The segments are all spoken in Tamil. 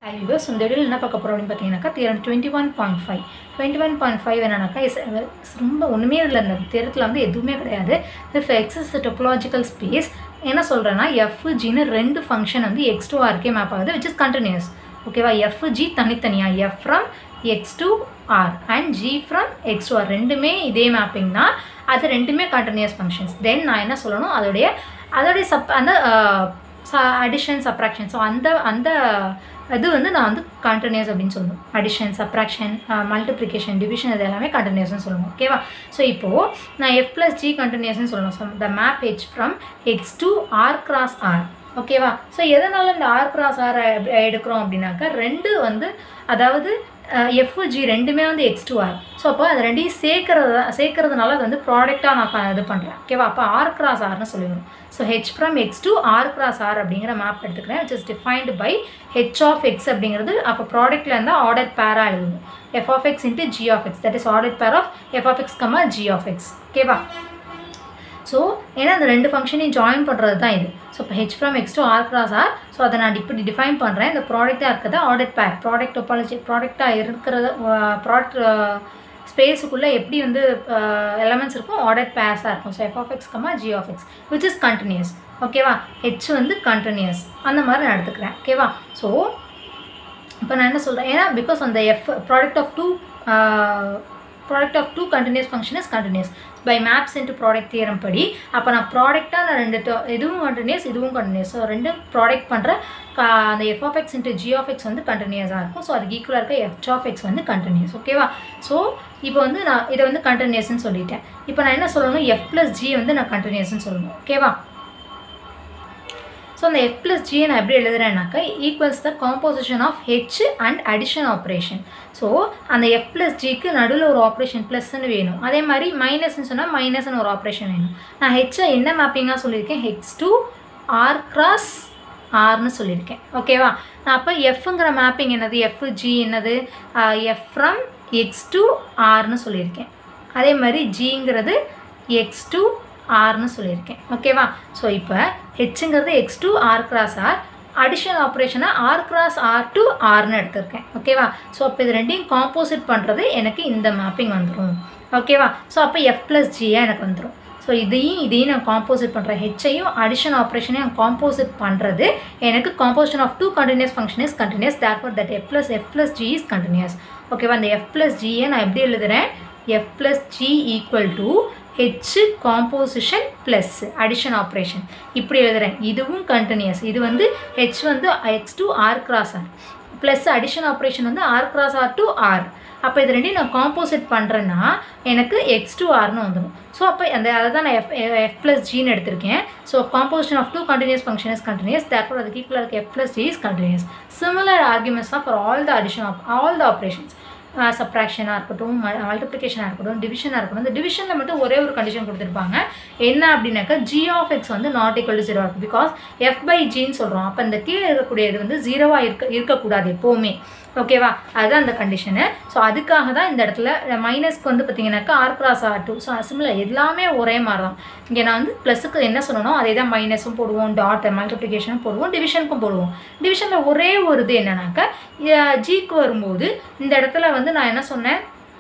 ஐவிவர்ஸ் இந்த இடையில் என்ன பார்க்க போகிறோம் அப்படின்னு பார்த்தீங்கன்னாக்கா theorem twenty one point five twenty one point five என்னன்னாக்கா is- ரொம்ப ஒன்றுமே இதில் இந்த தியரத்தில் வந்து எதுவுமே கிடையாது if X is topological space என்ன சொல்கிறேன்னா எஃப் ஜின்னு ரெண்டு ஃபங்க்ஷன் வந்து எக்ஸ் டூ ஆர்க்கே மேப் ஆகுது விச் இஸ் கண்டினியூஸ் ஓகேவா எஃப் ஜி தனித்தனியாக F from X to R and G from X to R ரெண்டுமே இதே மேப்பிங் தான் அது ரெண்டுமே கண்டினியூஸ் ஃபங்க்ஷன்ஸ் தென் நான் என்ன சொல்லணும் அதோடைய அதோடைய சப் அந்த அடிஷன் சப்ராக்ஷன் ஸோ அந்த அந்த இது வந்து நான் வந்து கண்டினியூஸ் அப்படின்னு சொல்லணும் அடிஷன் சப்ராக்ஷன் மல்டிப்ளிகேஷன் டிவிஷன் இது எல்லாமே கண்டினியூஸ்னு சொல்லணும் ஓகேவா ஸோ இப்போது நான் எஃப் ப்ளஸ் ஜி கண்டினியூஸ்னு சொல்லணும் so the map H from X to R cross R ஓகேவா ஸோ எதனால் இந்த ஆர் கிராஸ் ஆர் எடுக்கிறோம் அப்படின்னாக்கா ரெண்டு வந்து அதாவது எஃப் ஜி ரெண்டுமே வந்து எக்ஸ் டூ ஆர் ஸோ அப்போ அது ரெண்டையும் சேர்க்கறது சேர்க்கறதுனால அது வந்து ப்ராடக்டாக நான் க- இது பண்ணுறேன் ஓகேவா அப்போ ஆர் கிராஸ் ஆர்னு சொல்லிடணும் so H from X to R cross R அப்படிங்கிற மேப் எடுத்துக்கிறேன் which is defined by H of X அப்படிங்கிறது அப்போ ப்ராடக்ட்டில் இருந்தால் ஆர்டர் பேராக எழுதணும் F of X into G of X that is order pair of F of X comma G of X ஓகேவா ஸோ ஏன்னா அந்த ரெண்டு ஃபங்க்ஷனையும் ஜாயின் பண்ணுறது தான் இது ஸோ இப்போ H from X to R cross R so அதை நான் இப்படி டிஃபைன் பண்ணுறேன் இந்த ப்ராடக்டாக இருக்கிறது ஆர்டர் பேர் ப்ராடக்ட் டொப்பாலஜி ப்ராடக்டாக இருக்கிறத ப்ராடக்ட் ஸ்பேஸுக்குள்ளே எப்படி வந்து எலமெண்ட்ஸ் இருக்கும் ஆர்டர் பேர்ஸாக இருக்கும் so F of X comma G of X which is continuous ஓகேவா ஹெச் வந்து கண்டினியூஸ் அந்த மாதிரி நான் எடுத்துக்கிறேன் ஓகேவா ஸோ இப்போ நான் என்ன சொல்கிறேன் ஏன்னா பிகாஸ் அந்த F product of two product of two continuous function is continuous by maps into product theorem படி அப்போ நான் ப்ராடக்டாக நான் ரெண்டு to- இதுவும் கண்டினியூஸ் இதுவும் கண்டினியூஸ் ஸோ ரெண்டு ப்ராடக்ட் பண்ணுற அந்த F of X into G of X வந்து கண்டினியூஸாக இருக்கும் ஸோ அதுக்கு ஈக்குவலாக இருக்க எஃப் ஆஃப் எக்ஸ் வந்து கண்டினியூஸ் ஓகேவா ஸோ இப்போ வந்து நான் இதை வந்து கண்டினியூஸ்னு சொல்லிட்டேன் இப்போ நான் என்ன சொல்லணும் எஃப் ப்ளஸ் ஜி வந்து நான் கண்டினியூஸ்னு சொல்லணும் ஓகேவா ஸோ அந்த எஃப் ப்ளஸ் ஜியை நான் எப்படி எழுதுறேன்னாக்கா equals the composition of H and addition operation so அந்த எஃப் ப்ளஸ் ஜிக்கு நடுவில் ஒரு ஆப்ரேஷன் ப்ளஸ்ன்னு வேணும் அதே மாதிரி மைனஸ்னு சொன்னால் மைனஸ்னு ஒரு ஆப்ரேஷன் வேணும் நான் ஹெச்சை என்ன மேப்பிங்காக சொல்லியிருக்கேன் ஹெச் டு ஆர் கிராஸ் ஆர்னு சொல்லியிருக்கேன் ஓகேவா நான் அப்போ எஃப்ங்கிற மேப்பிங் என்னது எஃப் ஜி என்னது எஃப் ஃப்ரம் எக்ஸ் டு ஆர்னு சொல்லியிருக்கேன் அதே மாதிரி ஜிங்கிறது எக்ஸ் டு ஆர்னு சொல்லியிருக்கேன் ஓகேவா ஸோ இப்போ ஹெச்ங்கிறது X to R cross R additional ஆப்ரேஷனை ஆர் கிராஸ் ஆர் டு ஆர்னு எடுத்திருக்கேன் ஓகேவா ஸோ அப்போ இது ரெண்டையும் காம்போசிட் பண்ணுறது எனக்கு இந்த மேப்பிங் வந்துடும் ஓகேவா ஸோ அப்போ எஃப் ப்ளஸ் ஜியாக எனக்கு வந்துடும் ஸோ இதையும் இதையும் நான் காம்போசிட் பண்ணுறேன் ஹெச்சையும் அடிஷன் ஆப்ரேஷனையும் காம்போசிட் பண்ணுறது எனக்கு composition of two continuous function is continuous that for that F plus F plus G is continuous ஓகேவா அந்த எஃப் ப்ளஸ் ஜியை நான் எப்படி எழுதுறேன் F plus G equal to H composition plus addition operation இப்படி எழுதுறேன் இதுவும் கண்டினியூஸ் இது வந்து ஹெச் வந்து X to R cross R plus addition operation வந்து R cross R to R அப்போ இது ரெண்டையும் நான் காம்போசிட் பண்ணுறேன்னா எனக்கு எக்ஸ் டு ஆர்னு வந்துடும் ஸோ அப்போ அந்த அதை தான் நான் எஃப் எஃப் ப்ளஸ் ஜின்னு எடுத்திருக்கேன் so composition of two continuous function is continuous therefore அதுக்கு ஈக்குவலாக இருக்க F plus G is continuous similar arguments தான் for all the addition of all the operations சப்ராக்ஷனாக இருக்கட்டும் மல்டிப்ளிகேஷனாக இருக்கட்டும் டிவிஷனாக இருக்கட்டும் இந்த டிவிஷனில் மட்டும் ஒரே ஒரு கண்டிஷன் கொடுத்துருப்பாங்க என்ன அப்படின்னாக்கா ஜி ஆஃப் எக்ஸ் வந்து நாட் ஈக்குவல் டு ஜீரோ இருக்கும் பிகாஸ் எஃப் பை ஜின்னு சொல்கிறோம் அப்போ இந்த கீழே இருக்கக்கூடியது வந்து ஜீரோவாக இருக்க இருக்கக்கூடாது எப்போவுமே ஓகேவா அதுதான் அந்த கண்டிஷனு ஸோ அதுக்காக தான் இந்த இடத்துல மைனஸ்க்கு வந்து பார்த்தீங்கன்னாக்கா R cross R to so similar எல்லாமே ஒரே மாதிரி தான் இங்கே நான் வந்து ப்ளஸுக்கு என்ன சொல்லணும் அதே தான் மைனஸும் போடுவோம் டாட் மல்டிப்ளிகேஷனும் போடுவோம் டிவிஷனுக்கும் போடுவோம் டிவிஷனில் ஒரே ஒரு இது என்னன்னாக்கா ஜிக்கு வரும்போது இந்த இடத்துல வந்து நான் என்ன சொன்னேன்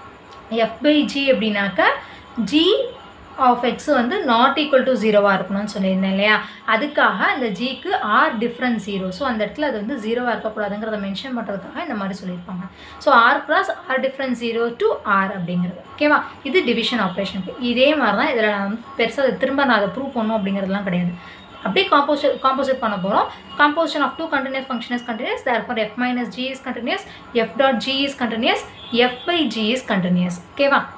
எஃப் பை ஜி அப்படின்னாக்கா ஜி ஆஃப் எக்ஸ் வந்து நாட் ஈக்குவல் டு ஜீரோவாக இருக்கணும்னு சொல்லியிருந்தேன் இல்லையா அதுக்காக அந்த ஜிக்கு ஆர் டிஃப்ரெண்ட் ஜீரோ ஸோ அந்த இடத்துல அது வந்து ஜீரோவாக இருக்கக்கூடாதுங்கிறத மென்ஷன் பண்ணுறதுக்காக இந்த மாதிரி சொல்லியிருப்பாங்க so R cross R different zero to R அப்படிங்கிறது ஓகேவா இது டிவிஷன் ஆப்ரேஷனுக்கு இதே மாதிரி தான் இதில் நான் வந்து பெருசாக அதை திரும்ப நான் அதை ப்ரூவ் பண்ணணும் அப்படிங்கிறதுலாம் கிடையாது அப்படியே காம்போசிட் காம்போசிட் பண்ண போகிறோம் composition of two continuous function is continuous therefore F minus G is continuous F dot G is continuous F by G is continuous ஓகேவா